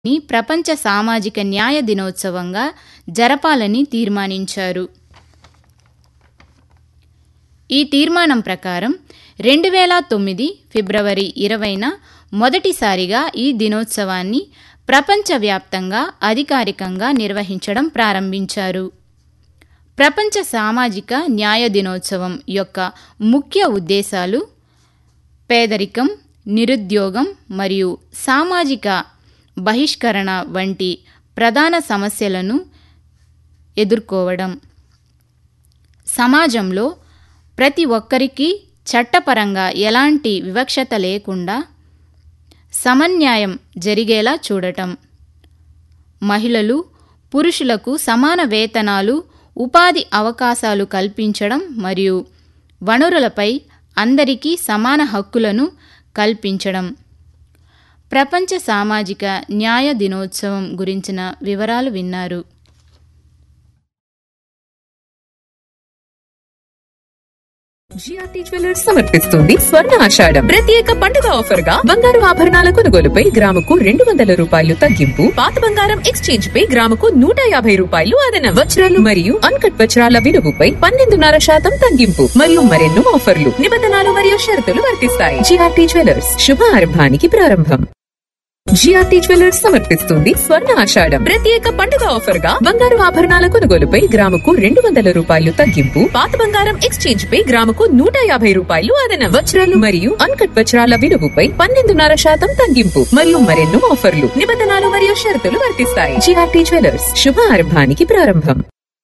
ని ప్రపంచ సామాజిక న్యాయ దినోత్సవంగా జరపాలని తీర్మానించారు ఈ తీర్మానం ప్రకారం రెండు వేల తొమ్మిది ఫిబ్రవరి ఇరవైన మొదటిసారిగా ఈ దినోత్సవాన్ని ప్రపంచవ్యాప్తంగా అధికారికంగా నిర్వహించడం ప్రారంభించారు ప్రపంచ సామాజిక న్యాయ దినోత్సవం యొక్క ముఖ్య ఉద్దేశాలు పేదరికం నిరుద్యోగం మరియు సామాజిక బహిష్కరణ వంటి ప్రధాన సమస్యలను ఎదుర్కోవడం సమాజంలో ప్రతి ఒక్కరికి చట్టపరంగా ఎలాంటి వివక్షత లేకుండా సమన్యాయం జరిగేలా చూడటం మహిళలు పురుషులకు సమాన వేతనాలు ఉపాధి అవకాశాలు కల్పించడం మరియు వనరులపై అందరికీ సమాన హక్కులను కల్పించడం ప్రపంచ సామాజిక న్యాయ దినోత్సవం గురించిన వివరాలు విన్నారు జిఆర్టీ జ్యువెలర్స్ సమర్పిస్తుంది స్వర్ణ ఆషాఢం ప్రత్యేక పండుగ ఆఫర్ గా బంగారు ఆభరణాల కొనుగోలుపై గ్రాముకు రెండు వందల రూపాయలు తగ్గింపు పాత బంగారం ఎక్స్చేంజ్ పై గ్రాముకు నూట యాభై రూపాయలు అదనం వజ్రాలు మరియు అన్కట్ వజ్రాల విలువపై పన్నెండున్నర శాతం తగ్గింపు మరియు మరెన్నో ఆఫర్లు నిబంధనలు మరియు షరతులు వర్తిస్తాయి జిఆర్టీ జ్యువెలర్స్ శుభ ఆరంభానికి ప్రారంభం జిఆర్టీ జ్యువెలర్స్ సమర్పిస్తుంది స్వర్ణ ఆషాఢం ప్రత్యేక పండుగ ఆఫర్ గా బంగారు ఆభరణాల కొనుగోలుపై గ్రాముకు రెండు వందల రూపాయలు తగ్గింపు పాత బంగారం ఎక్స్చేంజ్ పై గ్రాముకు నూట యాభై రూపాయలు అదనం వజ్రాలు మరియు అన్కట్ వజ్రాల విలువపై పన్నెండున్నర శాతం తగ్గింపు మరియు మరెన్నో ఆఫర్లు నిబంధనలు మరియు షరతులు వర్తిస్తాయి జిఆర్టీ జ్యువెలర్స్ శుభ ఆరంభానికి ప్రారంభం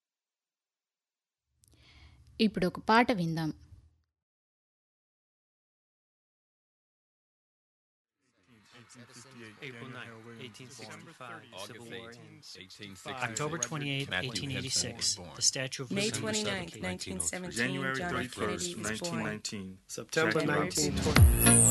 ఇప్పుడు ఒక పాట విందాం April 9, 1865, Civil August War. 18, 1860. October 28, Matthew Henson 1886, was born. the Statue of May Liberty. 29th, 1903. 1917, January John F. 31st, Kennedy was born. 1919. September Jackie 1920.